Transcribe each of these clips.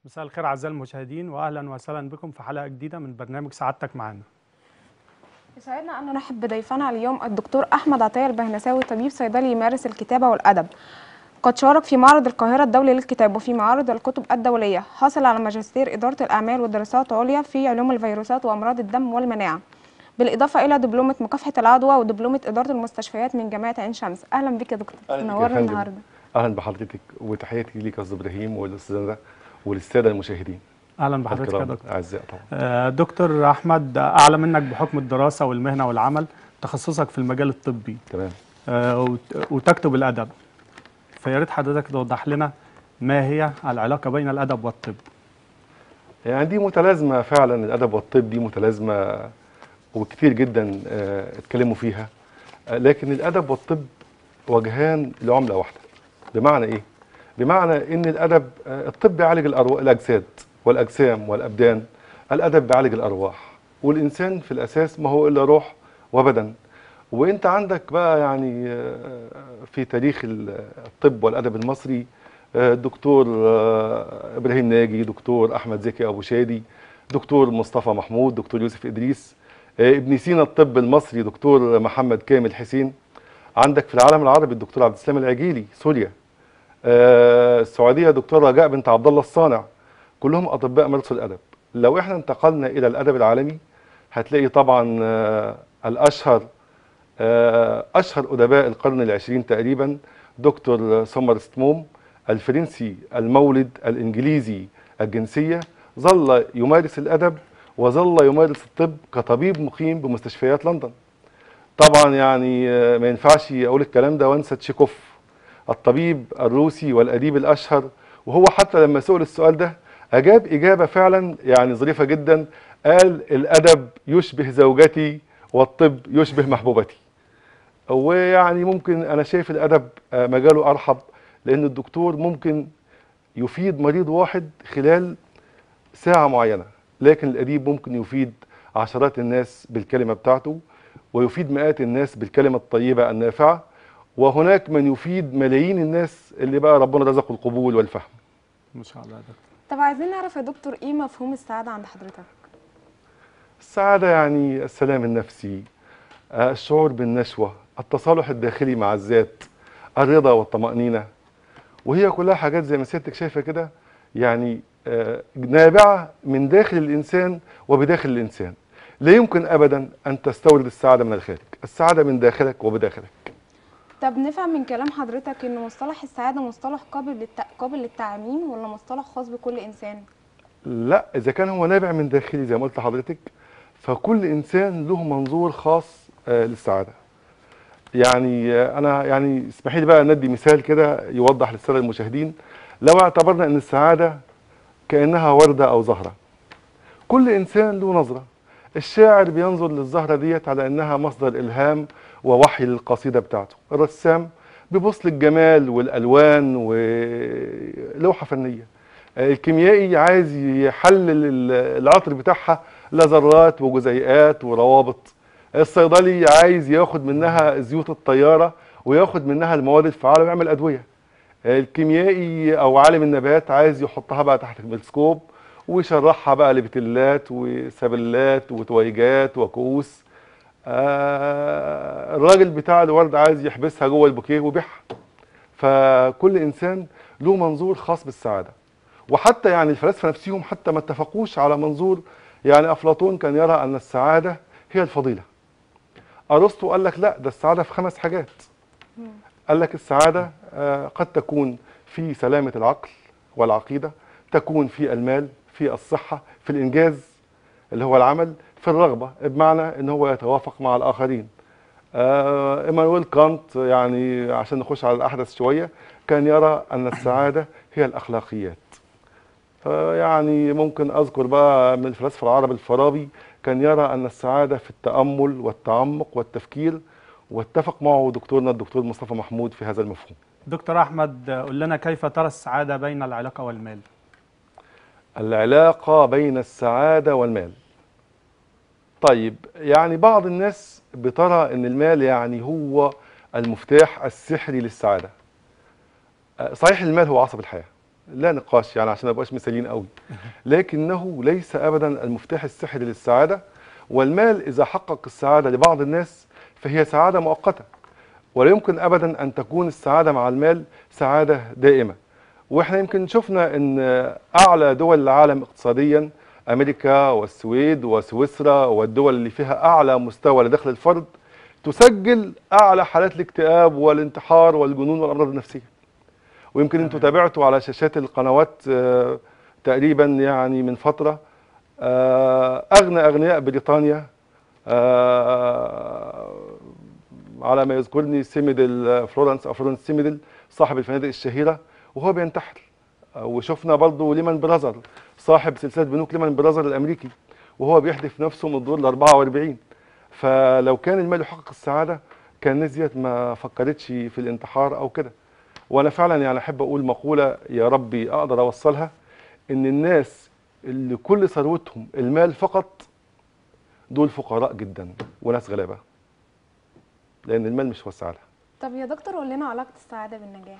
مساء الخير اعزائي المشاهدين واهلا وسهلا بكم في حلقه جديده من برنامج سعادتك معانا يسعدنا أن نرحب بضيفنا اليوم الدكتور أحمد عطية البهنساوي طبيب صيدلي يمارس الكتابة والأدب قد شارك في معرض القاهرة الدولي للكتاب وفي معارض الكتب الدولية حصل على ماجستير إدارة الأعمال ودراسات عليا في علوم الفيروسات وأمراض الدم والمناعة بالإضافة إلى دبلومة مكافحة العدوى ودبلومة إدارة المستشفيات من جامعة عين شمس أهلا بك يا دكتور أهلا بك يا منورنا فندم. النهاردة اهلا بحضرتك وتحياتي ليك يا استاذ ابراهيم والاستاذه وللساده المشاهدين اهلا بحضرتك يا الكرام دكتور اعزاء طبعا آه، دكتور احمد اعلى منك بحكم الدراسه والمهنه والعمل تخصصك في المجال الطبي تمام آه، وت- وتكتب الادب فيا ريت حضرتك توضح لنا ما هي العلاقه بين الادب والطب يعني دي متلازمه فعلا الادب والطب دي متلازمه وكتير جدا آه، اتكلموا فيها آه، لكن الادب والطب وجهان لعمله واحده بمعنى ايه بمعنى ان الادب آه، الطب بيعالج الأرواح الاجساد والاجسام والابدان الادب بيعالج الارواح والانسان في الاساس ما هو الا روح وبدن وانت عندك بقى يعني آه، في تاريخ الطب والادب المصري آه، الدكتور آه، ابراهيم ناجي دكتور احمد زكي ابو شادي دكتور مصطفى محمود دكتور يوسف ادريس آه، ابن سينا الطب المصري دكتور محمد كامل حسين عندك في العالم العربي الدكتور عبد السلام العجيلي سوريا آه، السعوديه دكتور رجاء بنت عبد الله الصانع كلهم اطباء مارسوا الادب لو احنا انتقلنا الى الادب العالمي هتلاقي طبعا آه، الاشهر آه، اشهر ادباء القرن العشرين تقريبا دكتور سومر ستموم الفرنسي المولد الانجليزي الجنسيه ظل يمارس الادب وظل يمارس الطب كطبيب مقيم بمستشفيات لندن طبعا يعني آه، ما ينفعش اقول الكلام ده وانسى تشيكوف الطبيب الروسي والاديب الاشهر وهو حتى لما سئل السؤال ده اجاب اجابه فعلا يعني ظريفه جدا قال الادب يشبه زوجتي والطب يشبه محبوبتي ويعني ممكن انا شايف الادب آه، مجاله ارحب لان الدكتور ممكن يفيد مريض واحد خلال ساعه معينه لكن الاديب ممكن يفيد عشرات الناس بالكلمه بتاعته ويفيد مئات الناس بالكلمه الطيبه النافعه وهناك من يفيد ملايين الناس اللي بقى ربنا رزقه القبول والفهم ما شاء الله يا دكتور طب عايزين نعرف يا دكتور إيه مفهوم السعادة عند حضرتك السعادة يعني السلام النفسي آه، الشعور بالنشوة التصالح الداخلي مع الذات الرضا والطمأنينة وهي كلها حاجات زي ما سيادتك شايفة كده يعني آه، نابعة من داخل الإنسان وبداخل الإنسان لا يمكن أبدا أن تستورد السعادة من الخارج السعادة من داخلك وبداخلك طب نفهم من كلام حضرتك إن مصطلح السعادة مصطلح قابل للت... قابل للتعميم ولا مصطلح خاص بكل إنسان لا اذا كان هو نابع من داخلي زي ما قلت لحضرتك فكل انسان له منظور خاص آه، للسعاده يعني آه، انا يعني اسمحي لي بقى ندي مثال كده يوضح للساده المشاهدين لو اعتبرنا ان السعاده كانها ورده او زهره كل انسان له نظره الشاعر بينظر للزهره ديت على انها مصدر الهام ووحي للقصيده بتاعته الرسام بيبص للجمال والالوان ولوحه فنيه الكيميائي عايز يحلل ال- العطر بتاعها لذرات وجزيئات وروابط الصيدلي عايز ياخد منها زيوت الطياره وياخد منها المواد الفعاله ويعمل ادويه الكيميائي او عالم النبات عايز يحطها بقى تحت الميكروسكوب ويشرحها بقى لبتلات وسبلات وتويجات وكؤوس آه الراجل بتاع الورد عايز يحبسها جوه البوكيه ويبيعها فكل انسان له منظور خاص بالسعاده وحتى يعني الفلاسفه نفسهم حتى ما اتفقوش على منظور يعني افلاطون كان يرى ان السعاده هي الفضيله ارسطو قال لك لا ده السعاده في خمس حاجات قال لك السعاده آه، قد تكون في سلامه العقل والعقيده تكون في المال في الصحه في الانجاز اللي هو العمل في الرغبه بمعنى ان هو يتوافق مع الاخرين آه، ايمانويل كانت يعني عشان نخش على الاحدث شويه كان يرى ان السعاده هي الاخلاقيات فيعني ممكن اذكر بقى من الفلاسفه العرب الفارابي كان يرى ان السعاده في التامل والتعمق والتفكير واتفق معه دكتورنا الدكتور مصطفى محمود في هذا المفهوم دكتور احمد آه، قل لنا كيف ترى السعاده بين العلاقه والمال العلاقة بين السعادة والمال طيب يعني بعض الناس بترى ان المال يعني هو المفتاح السحري للسعادة آه، صحيح المال هو عصب الحياة لا نقاش يعني عشان ما نبقاش مثاليين قوي لكنه ليس ابدا المفتاح السحري للسعاده والمال اذا حقق السعاده لبعض الناس فهي سعاده مؤقته ولا يمكن ابدا ان تكون السعاده مع المال سعاده دائمه واحنا يمكن شفنا ان اعلى دول العالم اقتصاديا امريكا والسويد وسويسرا والدول اللي فيها اعلى مستوى لدخل الفرد تسجل اعلى حالات الاكتئاب والانتحار والجنون والامراض النفسيه ويمكن انتم تابعتوا على شاشات القنوات آه، تقريبا يعني من فتره آه، اغنى اغنياء بريطانيا آه، على ما يذكرني سيميدل فلورنس او فلورنس سيميدل صاحب الفنادق الشهيره وهو بينتحر آه، وشفنا برضه ليمان برازر صاحب سلسله بنوك ليمان برازر الامريكي وهو بيحدف نفسه من الدور ال 44 فلو كان المال يحقق السعاده كان الناس ديت ما فكرتش في الانتحار او كده وانا فعلا يعني احب اقول مقوله يا ربي اقدر اوصلها ان الناس اللي كل ثروتهم المال فقط دول فقراء جدا وناس غلابه لان المال مش هو السعاده طب يا دكتور قول لنا علاقة السعادة بالنجاح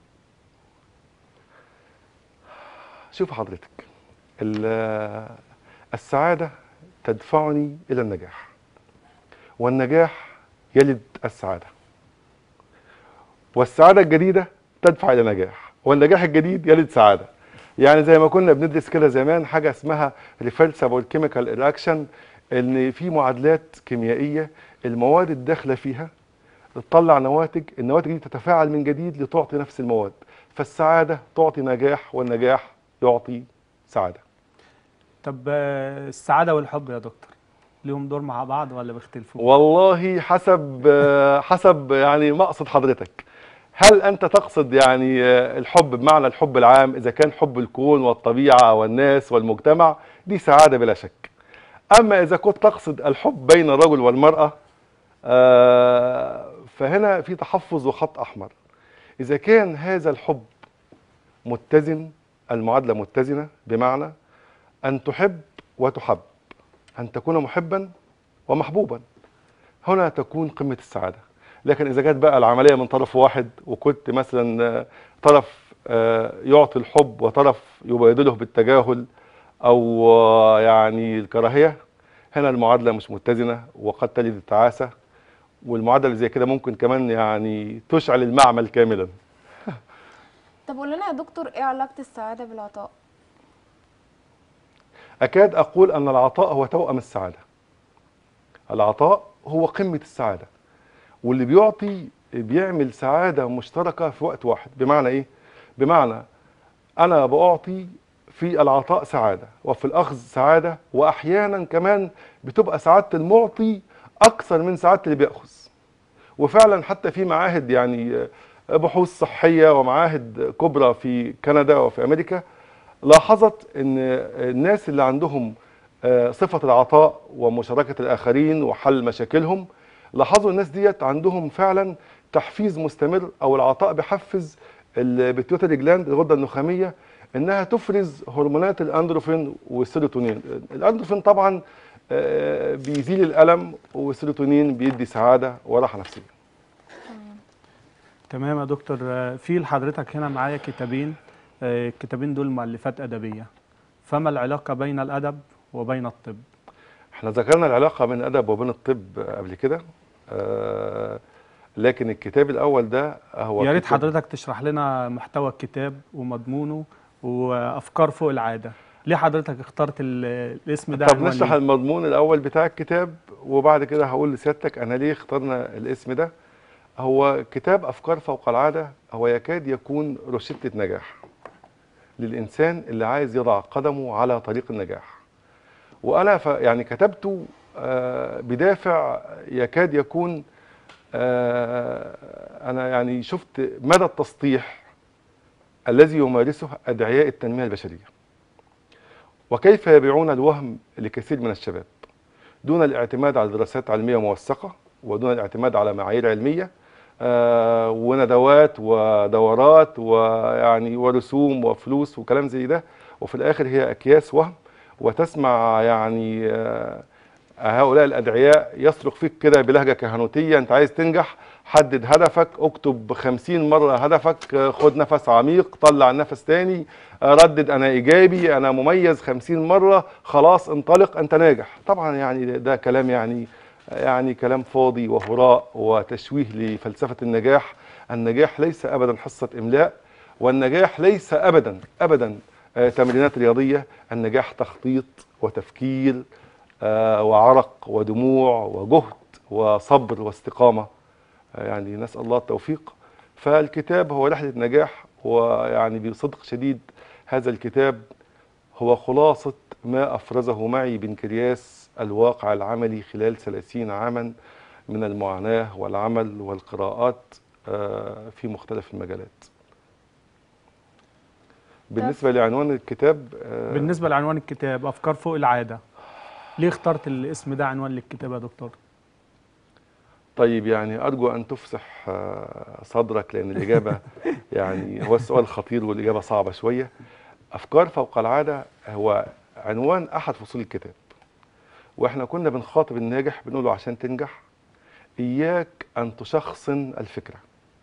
شوف حضرتك ال- السعادة تدفعني إلى النجاح والنجاح يلد السعادة والسعادة الجديدة تدفع إلى نجاح والنجاح الجديد يلد سعادة يعني زي ما كنا بندرس كده زمان حاجة اسمها reversible chemical reaction إن في معادلات كيميائية المواد الداخلة فيها تطلع نواتج النواتج دي تتفاعل من جديد لتعطي نفس المواد فالسعادة تعطي نجاح والنجاح يعطي سعادة طب آه، السعاده والحب يا دكتور ليهم دور مع بعض ولا بيختلفوا والله حسب آه، حسب يعني مقصد حضرتك هل أنت تقصد يعني آه، الحب بمعنى الحب العام إذا كان حب الكون والطبيعة والناس والمجتمع دي سعادة بلا شك أما إذا كنت تقصد الحب بين الرجل والمرأة آه، فهنا في تحفظ وخط أحمر إذا كان هذا الحب متزن المعادلة متزنة بمعنى أن تحب وتحب أن تكون محبا ومحبوبا هنا تكون قمة السعادة لكن إذا جت بقى العملية من طرف واحد وكنت مثلا آه، طرف آه، يعطي الحب وطرف يبادله بالتجاهل أو آه، يعني الكراهية هنا المعادلة مش متزنة وقد تلد التعاسة والمعادلة اللي زي كده ممكن كمان يعني تشعل المعمل كاملا طب قول لنا يا دكتور ايه علاقة السعادة بالعطاء أكاد أقول أن العطاء هو توأم السعادة العطاء هو قمة السعادة واللي بيعطي بيعمل سعادة مشتركة في وقت واحد بمعنى إيه؟ بمعنى أنا بأعطي في العطاء سعادة وفي الأخذ سعادة وأحيانا كمان بتبقى سعادة المعطي أكثر من سعادة اللي بيأخذ وفعلا حتى في معاهد يعني بحوث صحية ومعاهد كبرى في كندا وفي أمريكا لاحظت ان الناس اللي عندهم آه، صفة العطاء ومشاركة الآخرين وحل مشاكلهم لاحظوا الناس ديت عندهم فعلا تحفيز مستمر أو العطاء بيحفز البيتيوتري جلاند الغدة النخامية إنها تفرز هرمونات الأندروفين والسيروتونين الأندروفين طبعا آه، بيزيل الألم والسيروتونين بيدي سعادة وراحة نفسية تمام يا دكتور آه، في لحضرتك هنا معايا كتابين آه، الكتابين دول مؤلفات أدبية فما العلاقة بين الأدب وبين الطب احنا ذكرنا العلاقة بين الأدب وبين الطب قبل كده آه، لكن الكتاب الأول ده هو يا ريت كتاب- حضرتك تشرح لنا محتوى الكتاب ومضمونه وأفكار فوق العادة ليه حضرتك اخترت ال- الاسم ده طب عنوان نشرح ليه؟ المضمون الاول بتاع الكتاب وبعد كده هقول لسيادتك انا ليه اخترنا الاسم ده هو كتاب افكار فوق العاده هو يكاد يكون روشته نجاح للانسان اللي عايز يضع قدمه على طريق النجاح وانا ف يعني كتبته آه، بدافع يكاد يكون آه، انا يعني شفت مدى التسطيح الذي يمارسه ادعياء التنميه البشريه وكيف يبيعون الوهم لكثير من الشباب دون الاعتماد على دراسات علمية موثقة ودون الاعتماد على معايير علمية آه، وندوات ودورات ويعني ورسوم وفلوس وكلام زي ده وفي الآخر هي أكياس وهم وتسمع يعني آه، هؤلاء الأدعياء يصرخ فيك كده بلهجة كهنوتية أنت عايز تنجح حدد هدفك اكتب خمسين مرة هدفك آه، خد نفس عميق طلع نفس تاني آه، ردد انا ايجابي انا مميز خمسين مرة خلاص انطلق انت ناجح طبعا يعني ده, ده كلام يعني يعني كلام فاضي وهراء وتشويه لفلسفة النجاح النجاح ليس ابدا حصة املاء والنجاح ليس ابدا ابدا آه، تمرينات رياضية النجاح تخطيط وتفكير آه، وعرق ودموع وجهد وصبر واستقامة آه، يعني نسأل الله التوفيق فالكتاب هو رحلة نجاح ويعني بصدق شديد هذا الكتاب هو خلاصة ما أفرزه معي بنكرياس الواقع العملي خلال 30 عاما من المعاناة والعمل والقراءات آه، في مختلف المجالات بالنسبة لعنوان الكتاب آه، بالنسبه لعنوان الكتاب افكار فوق العاده ليه اخترت الاسم ده عنوان للكتاب يا دكتور طيب يعني أرجو أن تفسح آه، صدرك لأن الإجابة يعني هو السؤال خطير والإجابة صعبة شوية أفكار فوق العادة هو عنوان أحد فصول الكتاب وإحنا كنا بنخاطب الناجح بنقول له عشان تنجح إياك أن تشخصن الفكرة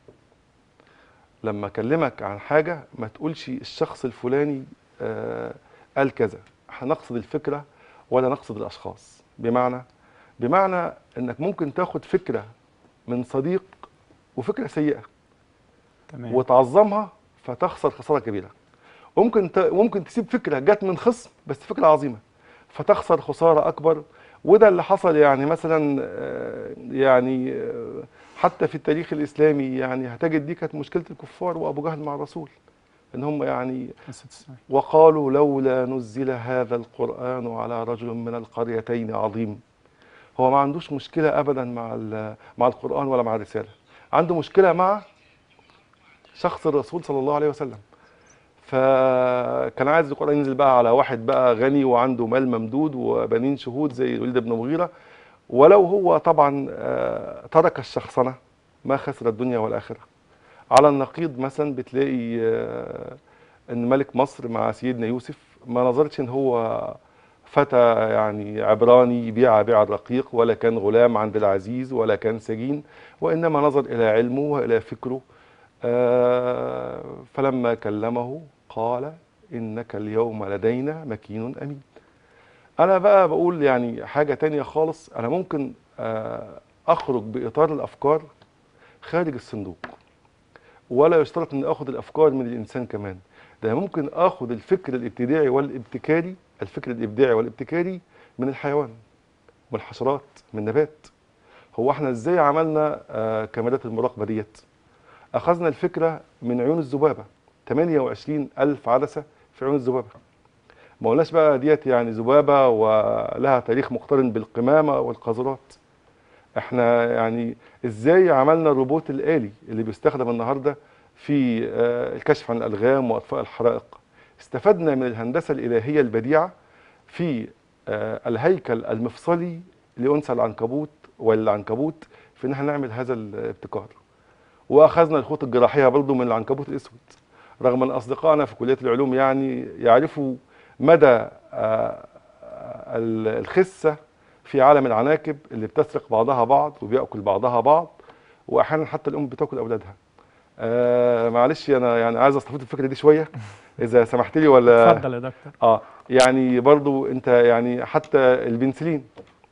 لما أكلمك عن حاجة ما تقولش الشخص الفلاني آه، قال كذا احنا نقصد الفكرة ولا نقصد الأشخاص بمعنى بمعنى انك ممكن تاخد فكره من صديق وفكره سيئه تمام وتعظمها فتخسر خساره كبيره ممكن ت... ممكن تسيب فكره جت من خصم بس فكره عظيمه فتخسر خساره اكبر وده اللي حصل يعني مثلا آه، يعني آه، حتى في التاريخ الاسلامي يعني هتجد دي كانت مشكله الكفار وابو جهل مع الرسول ان هم يعني نسيت السؤال. وقالوا لولا نزل هذا القرآن على رجل من القريتين عظيم هو ما عندوش مشكلة أبدا مع ال- مع القرآن ولا مع الرسالة عنده مشكلة مع شخص الرسول صلى الله عليه وسلم فكان عايز القرآن ينزل بقى على واحد بقى غني وعنده مال ممدود وبنين شهود زي الوليد بن مغيرة ولو هو طبعا آه، ترك الشخصنة ما خسر الدنيا والآخرة على النقيض مثلا بتلاقي آه، ان ملك مصر مع سيدنا يوسف ما نظرتش ان هو فتى يعني عبراني يبيع بيع الرقيق ولا كان غلام عند العزيز ولا كان سجين وانما نظر الى علمه والى فكره آه، فلما كلمه قال انك اليوم لدينا مكين امين انا بقى بقول يعني حاجه تانية خالص انا ممكن آه، اخرج باطار الافكار خارج الصندوق ولا يشترط ان اخد الافكار من الانسان كمان ده ممكن اخد الفكر الابتداعي والابتكاري الفكر الابداعي والابتكاري من الحيوان من الحشرات من النبات هو احنا ازاي عملنا آه كاميرات المراقبه ديت اخذنا الفكره من عيون الذبابه 28 الف عدسه في عيون الذبابه ما قلناش بقى ديت يعني ذبابه ولها تاريخ مقترن بالقمامه والقاذورات احنا يعني ازاي عملنا الروبوت الآلي اللي بيستخدم النهارده في آه، الكشف عن الألغام وأطفاء الحرائق استفدنا من الهندسة الإلهية البديعة في آه، الهيكل المفصلي لأنثى العنكبوت والعنكبوت في ان احنا نعمل هذا الابتكار واخذنا الخطوط الجراحيه برضه من العنكبوت الاسود رغم ان اصدقائنا في كليه العلوم يعني يعرفوا مدى آه، ال- الخسه في عالم العناكب اللي بتسرق بعضها بعض وبياكل بعضها بعض واحيانا حتى الام بتاكل اولادها آه معلش انا يعني عايز استفيد الفكره دي شويه اذا سمحت لي ولا اتفضل يا دكتور اه يعني برضو انت يعني حتى البنسلين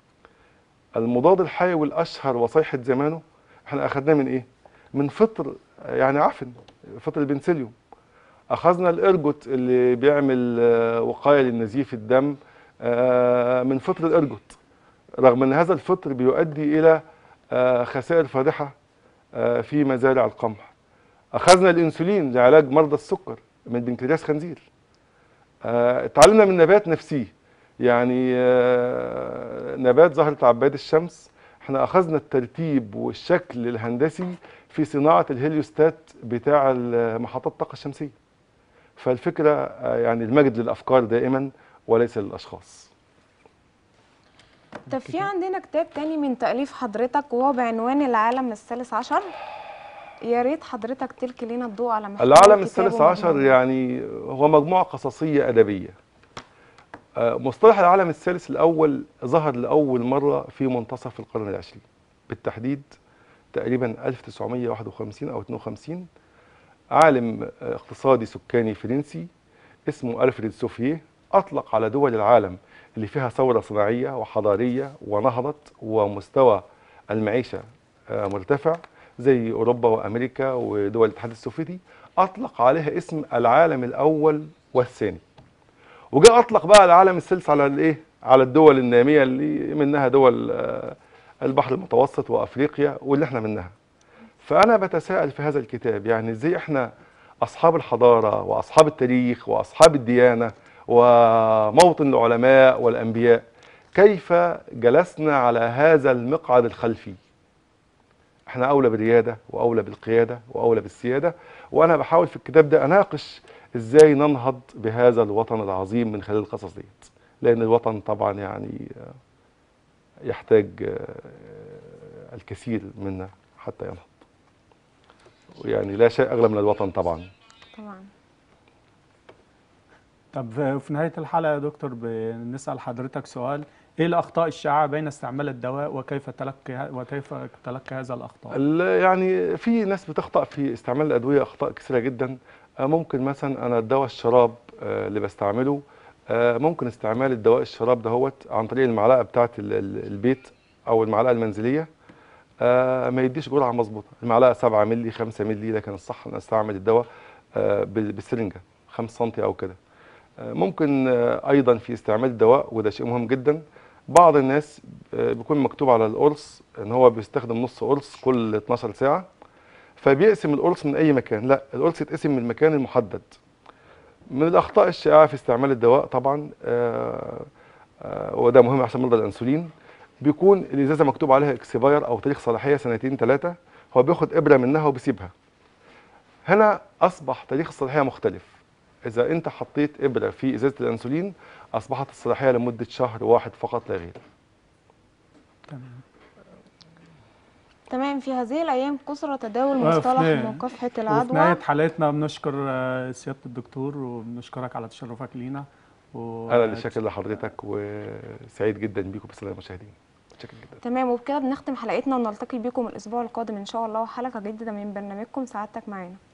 المضاد الحيوي الاشهر وصيحه زمانه احنا اخذناه من ايه من فطر يعني عفن فطر البنسليوم اخذنا الارجوت اللي بيعمل آه، وقايه للنزيف الدم آه، من فطر الارجوت رغم ان هذا الفطر بيؤدي الى آه، خسائر فادحه آه، في مزارع القمح اخذنا الانسولين لعلاج مرضى السكر من بنكرياس خنزير آه، اتعلمنا من نبات نفسيه يعني آه، نبات زهرة عباد الشمس احنا اخذنا الترتيب والشكل الهندسي في صناعة الهيليوستات بتاع محطات الطاقة الشمسية فالفكرة آه، يعني المجد للأفكار دائما وليس للأشخاص طب في عندنا كتاب تاني من تأليف حضرتك وهو بعنوان العالم الثالث عشر يا ريت حضرتك تلقي لنا الضوء على محتوى العالم الكتاب الثالث عشر ومضمونه. يعني هو مجموعة قصصية أدبية آه، مصطلح العالم الثالث الأول ظهر لأول مرة في منتصف القرن العشرين بالتحديد تقريبا 1951 او 52 عالم آه، اقتصادي سكاني فرنسي اسمه ألفريد سوفيه أطلق على دول العالم اللي فيها ثورة صناعية وحضارية ونهضت ومستوى المعيشة آه، مرتفع زي أوروبا وأمريكا ودول الاتحاد السوفيتي أطلق عليها اسم العالم الأول والثاني وجاء أطلق بقى العالم الثالث على الإيه؟ على الدول النامية اللي منها دول آه، البحر المتوسط وأفريقيا واللي احنا منها فأنا بتساءل في هذا الكتاب يعني ازاي احنا أصحاب الحضارة وأصحاب التاريخ وأصحاب الديانة وموطن العلماء والأنبياء كيف جلسنا على هذا المقعد الخلفي احنا أولى بالريادة وأولى بالقيادة وأولى بالسيادة وأنا بحاول في الكتاب ده أناقش ازاي ننهض بهذا الوطن العظيم من خلال القصص ديت لأن الوطن طبعا يعني آه، يحتاج آه، الكثير منا حتى ينهض يعني لا شيء أغلى من الوطن طبعا طبعا طب في نهاية الحلقة يا دكتور بنسأل حضرتك سؤال ايه الأخطاء الشائعة بين استعمال الدواء وكيف تلقي وكيف تلقي هذا الأخطاء؟ ال- يعني في ناس بتخطأ في استعمال الأدوية أخطاء كثيرة جدا آه، ممكن مثلا أنا الدواء الشراب آه، اللي بستعمله آه، ممكن استعمال الدواء الشراب دهوت عن طريق المعلقة بتاعة ال- ال- البيت أو المعلقة المنزلية آه، ما يديش جرعة مظبوطة المعلقة 7 مللي 5 مللي لكن الصح أن أستعمل الدواء آه، بال- بالسرنجة 5 سم أو كده آه، ممكن آه، أيضا في استعمال الدواء وده شيء مهم جدا بعض الناس آه، بيكون مكتوب على القرص ان هو بيستخدم نص قرص كل 12 ساعه فبيقسم القرص من اي مكان لا القرص يتقسم من المكان المحدد من الاخطاء الشائعه في استعمال الدواء طبعا آه، آه، وده مهم عشان مرضى الانسولين بيكون الازازه مكتوب عليها اكسباير او تاريخ صلاحيه سنتين ثلاثه هو بياخد ابره منها وبيسيبها هنا اصبح تاريخ الصلاحيه مختلف اذا انت حطيت ابره في ازازه الانسولين اصبحت الصلاحيه لمده شهر واحد فقط لا غير تمام تمام في هذه الأيام كثر تداول وفي مصطلح نهاية- مكافحة وفي العدوى نهاية حلقتنا بنشكر آه، سيادة الدكتور وبنشكرك على تشرفك لينا و... انا اللي شاكر لحضرتك وسعيد جدا بيكم بالسلامه المشاهدين شكرا جدا تمام وبكده بنختم حلقتنا ونلتقي بكم الأسبوع القادم إن شاء الله حلقة جديدة من برنامجكم سعادتك معانا